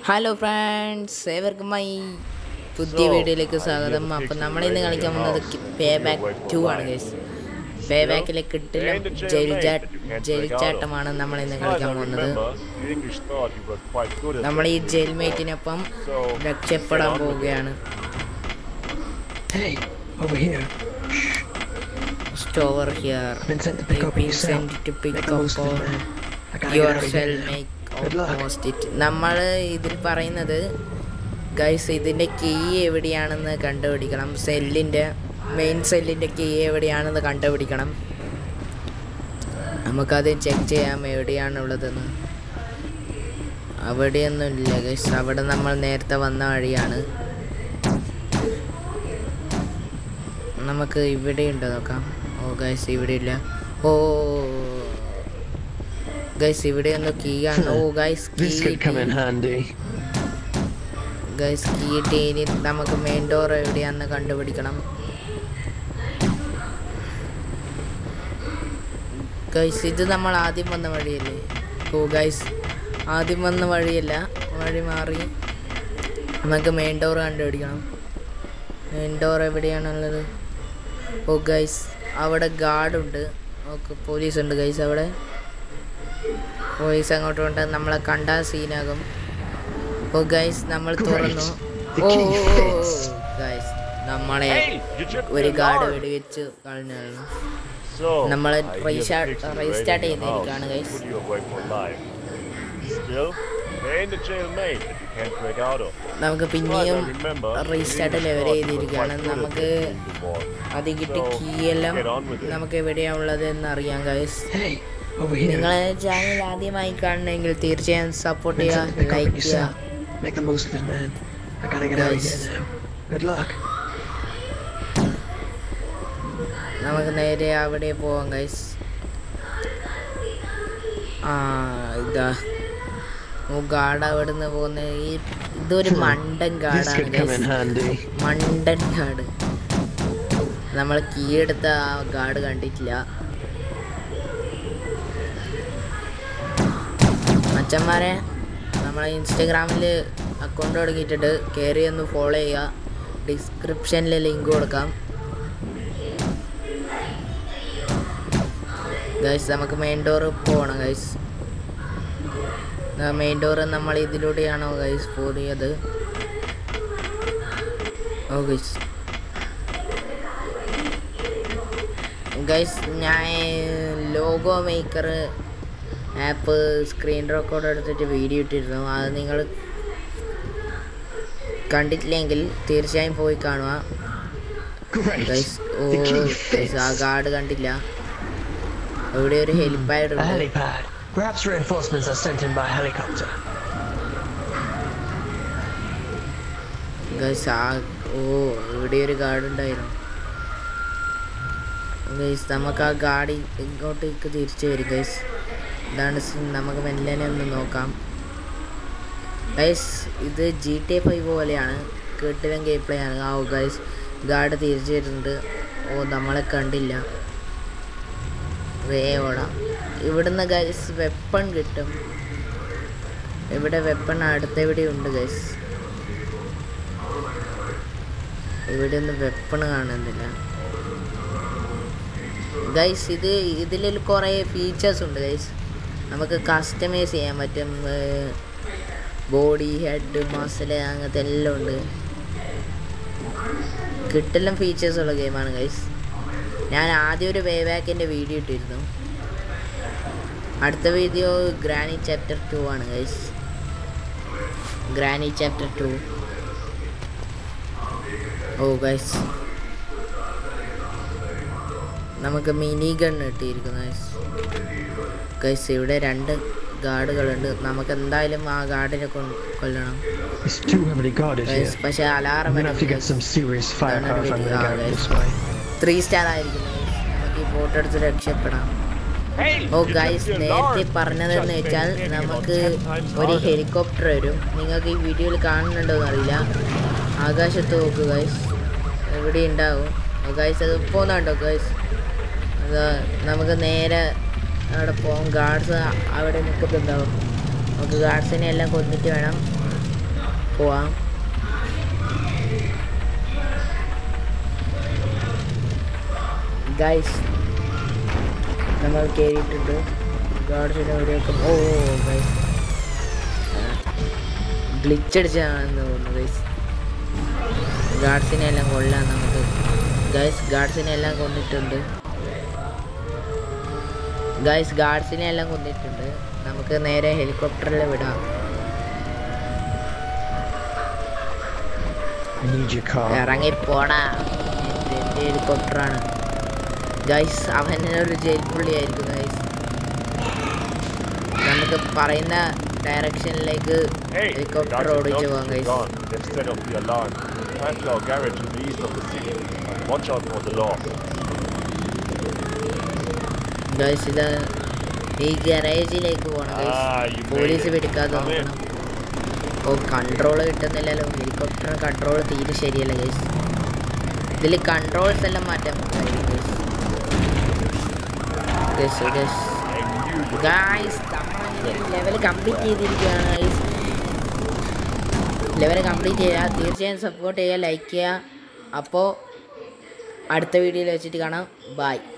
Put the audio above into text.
Hello friends ഏവർക്കും ഈ പുതിയ വീഡിയോയിലേക്ക് സ്വാഗതം അപ്പം നമ്മളിന്ന് കളിക്കാൻ പോകുന്നത് പേ ബാക്ക് ടു ആണ് ഗൈസ് പേ ബാക്കിലെ കിട്ടില്ല ജയിൽ ചാട്ട് ജയിൽ ചാട്ടമാണ് നമ്മൾ ഇന്ന് കളിക്കാൻ പോകുന്നത് നമ്മൾ ഈ ജയിൽ മേറ്റിനൊപ്പം രക്ഷപ്പെടാൻ പോവുകയാണ് Hey, over here. സ്റ്റോവർ here Been sent to pick up yourself. To Make pick the most of up it, man. I gotta your get out of cell here now. Make Good luck. Opposite it നമ്മൾ ഇതിൽ പറയുന്നത് guys ഇതിൻ്റെ key എവിടെയാണെന്ന് കണ്ടുപിടിക്കണം സെല്ലിൻ്റെ main സെല്ലിൻ്റെ key എവിടെയാണെന്ന് കണ്ടുപിടിക്കണം നമുക്കത് ചെക്ക് ചെയ്യാം എവിടെയാണുള്ളതെന്ന് അവിടെയൊന്നും ഇല്ല ഗൈസ് അവിടെ നമ്മൾ നേരത്തെ വന്ന വഴിയാണ് നമുക്ക് ഇവിടെ ഉണ്ടോ നോക്കാം ഓ ഗൈസ് ഇവിടെ ഇല്ല ഓ ഗൈസ് ഇവിടെ ഒന്ന് കീ ആണ് ഓ guys This could come in handy. Guys key ഇട്ട് ഇനി നമുക്ക് മെയിൻ ഡോർ എവിടെയാണെന്ന് കണ്ടുപിടിക്കണം ഗൈസ് ഇത് നമ്മൾ ആദ്യം വന്ന വഴിയല്ലേ ഓ ഗൈസ് ആദ്യം വന്ന വഴിയല്ല വഴി മാറി നമുക്ക് മെയിൻ ഡോർ കണ്ടുപിടിക്കണം മെയിൻ ഡോർ എവിടെയാണുള്ളത് ഓ ഗൈസ് അവിടെ ഗാർഡുണ്ട് ഓക്കെ പോലീസ് ഉണ്ട് ഗൈസ് അവിടെ പോലീസ് അങ്ങോട്ട് കൊണ്ട് നമ്മളെ കണ്ട സീനാകും ഓ ഗൈസ് നമ്മൾ തുറന്നു The ഓ key fits. ഗൈസ് നമ്മളെ ഒരു ഗാർഡ് വെടിവെച്ച് കളഞ്ഞായിരുന്നു നമ്മൾ റീസ്റ്റാർട്ട് റീസ്റ്റാർട്ട് ചെയ്തിരിക്കുകയാണ് ഗൈസ് നമുക്ക് പിന്നെയും റീസ്റ്റാർട്ട് ലെവൽ ചെയ്തിരിക്കുകയാണ് നമുക്ക് അത് കിട്ടി കീ എല്ലാം നമുക്ക് എവിടെയാണ് ഉള്ളത് എന്ന് അറിയാം ഗൈസ് Hey, over here. നിങ്ങൾ ചാനൽ ആദ്യമായി കാണണമെങ്കിൽ തീർച്ചയായും സപ്പോർട്ട് Been sent to ചെയ്യുക pick up ലൈക്ക് ചെയ്യുക yourself. Make the most of it, man. I gotta get out of here now. Good luck. നമുക്ക് നേരെ അവിടെ പോവാം ഗൈസ് ആ ഇതാ ഓ ഗാർഡ് അവിടെ നിന്ന് പോകുന്ന ഈ ഇതൊരു മണ്ടൻ This ഗാർഡാണ് could come in guys handy. മണ്ടൻ ഗാർഡ് നമ്മൾ കീ എടുത്ത ആ ഗാർഡ് കണ്ടിട്ടില്ല മച്ചന്മാരെ നമ്മളെ ഇൻസ്റ്റഗ്രാമിൽ അക്കൗണ്ട് തുടങ്ങിയിട്ടുണ്ട് കയറി ഒന്ന് ഫോളോ ചെയ്യുക ഡിസ്ക്രിപ്ഷനിൽ ലിങ്ക് കൊടുക്കാം ഗൈസ് നമുക്ക് മെയിൻ ഡോർ പോകണം ഗൈസ് മെയിൻ ഡോർ നമ്മൾ ഇതിലൂടെയാണോ ഗൈസ് പോയത് ഓ ഗൈസ് ഗൈസ് ഞാൻ logo maker app screen record എടുത്തിട്ട് വീഡിയോ ഇട്ടിരുന്നു അത് നിങ്ങൾ കണ്ടിട്ടില്ലെങ്കിൽ തീർച്ചയായും പോയി കാണുക Great. ഗൈസ് ഓ The key ഗൈസ് ആ fits. ഗാർഡ് കണ്ടില്ല ഇവിടെ ഒരു ഹെലിപ്പാഡ് A ഉണ്ട് helipad. Perhaps reinforcements are sent in by helicopter. Guys ആ ഓ ഇവിടെ ഒരു ഗാർഡ് ഉണ്ടായിരുന്നു ഗൈസ് നമുക്ക് ആ ഗാഡി ഇങ്ങോട്ടേക്ക് തിരിച്ചു വരും ഗൈസ് ഇതാണ് സീൻ നമുക്ക് മെല്ലനെ ഒന്ന് നോക്കാം ഗൈസ് ഇത് ജി ടി എ ഫൈവ് പോലെയാണ് കേട്ടിലും ഗെയിം പ്ലേ ആണ് ആ ഗൈസ് ഗാർഡ് തിരിച്ചു വരുന്നുണ്ട് ഓ നമ്മളെ കണ്ടില്ല വേ ഓടാം ഇവിടുന്ന് ഗൈസ് വെപ്പൺ കിട്ടും ഇവിടെ വെപ്പൺ അടുത്തെവിടെ ഉണ്ട് ഗൈസ് ഇവിടെ ഒന്നും വെപ്പൺ കാണുന്നില്ല ഗൈസ് ഇത് ഇതിൽ കുറേ ഫീച്ചേഴ്സ് ഉണ്ട് ഗൈസ് നമുക്ക് കസ്റ്റമൈസ് ചെയ്യാൻ പറ്റും ബോഡി ഹെഡ് മസിൽ അങ്ങനത്തെ എല്ലാം ഉണ്ട് കിട്ടെല്ലാം ഫീച്ചേഴ്സ് ഉള്ള ഗെയിമാണ് ഗൈസ് ഞാൻ ആദ്യം ഒരു വേ ബാക്കിൻ്റെ വീഡിയോ ഇട്ടിരുന്നു അടുത്ത വീഡിയോ ഗ്രാനി ചാപ്റ്റർ ടു ആണ് ഗൈസ് ഗ്രാനി ചാപ്റ്റർ ടു ഓ ഗൈസ് നമുക്ക് മിനി ഗൺ കിട്ടിയിരിക്കുന്നു ഗൈസ് ഗൈസ് ഇവിടെ രണ്ട് ഗാർഡുകളുണ്ട് നമുക്ക് എന്തായാലും ആ ഗാർഡിനെ കൊല്ലണം It's too heavily guarded guys here. പക്ഷെ alarm I'm gonna have to get some serious firepower if I'm gonna Ah, go guys. this way. Three star ആയിരിക്കും guys. നമുക്ക് ഈ ബോട്ട് എടുത്ത് രക്ഷപ്പെടാം ഓ ഗൈസ് നേരത്തെ പറഞ്ഞതെന്ന് വെച്ചാൽ നമുക്ക് ഒരു ഹെലികോപ്റ്റർ വരും നിങ്ങൾക്ക് ഈ വീഡിയോയിൽ കാണുന്നുണ്ടോ എന്നറിയില്ല ആകാശത്ത് നോക്കൂ ഗൈസ് എവിടെ ഉണ്ടാവും ഓ ഗൈസ് അത് പോകുന്നുണ്ടോ ഗൈസ് അത് നമുക്ക് നേരെ അവിടെ പോകും ഗാർഡ്സ് അവിടെ നിൽക്കുന്നുണ്ടാവും നമുക്ക് ഗാർഡ്സിനെ എല്ലാം കൊന്നിട്ട് വേണം പോവാം ഗൈസ് നമ്മൾ കയറിയിട്ടുണ്ട് ഗാർഡ്സിനെ എവിടെയൊക്കെ ഓ ഗൈസ് ഗ്ലിച്ച് അടിച്ചാണെന്ന് തോന്നുന്നു ഗൈസ് ഗാർഡ്സിനെ എല്ലാം കൊള്ളാം നമുക്ക് ഗൈസ് ഗാർഡ്സിനെ എല്ലാം കൊന്നിട്ടുണ്ട് ഗൈസ് ഗാർഡ്സിനെ എല്ലാം കൊന്നിട്ടുണ്ട് നമുക്ക് നേരെ ഹെലികോപ്റ്ററിൽ വിടാം I need your car. ഇറങ്ങി പോടാ എൻ്റെ എൻ്റെ ഹെലികോപ്റ്ററാണ് ഗൈസ് അവൻ ഒരു ജയിൽ പുള്ളിയായിരിക്കും ഗൈസ് നമുക്ക് പറയുന്ന ഡയറക്ഷനിലേക്ക് Hey, ഹെലികോപ്റ്റർ guys, ഓടിച്ച് the പോകാം dogs guys are gone. They've set off the alarm. Back to our garage in the east of the city. Watch out for the law. Guys ഇത് ഈ ഗാരേജിലേക്ക് പോകണം Ah, guys you made police it. പിടിക്കാതെ Come in. നോക്കണം ഓ control കിട്ടുന്നില്ലല്ലോ ഹെലികോപ്റ്ററിന് control തീരെ ശരിയല്ല guys ഇതിൽ കൺട്രോൾസ് എല്ലാം മാറ്റാൻ guys guys I knew you guys level complete ചെയ്തിരിക്കുകയാണ് ഗൈസ് ലെവൽ കംപ്ലീറ്റ് ചെയ്യുക തീർച്ചയായും സപ്പോർട്ട് ചെയ്യുക ലൈക്ക് ചെയ്യുക അപ്പോൾ അടുത്ത വീഡിയോയിൽ വെച്ചിട്ട് കാണാം ബൈ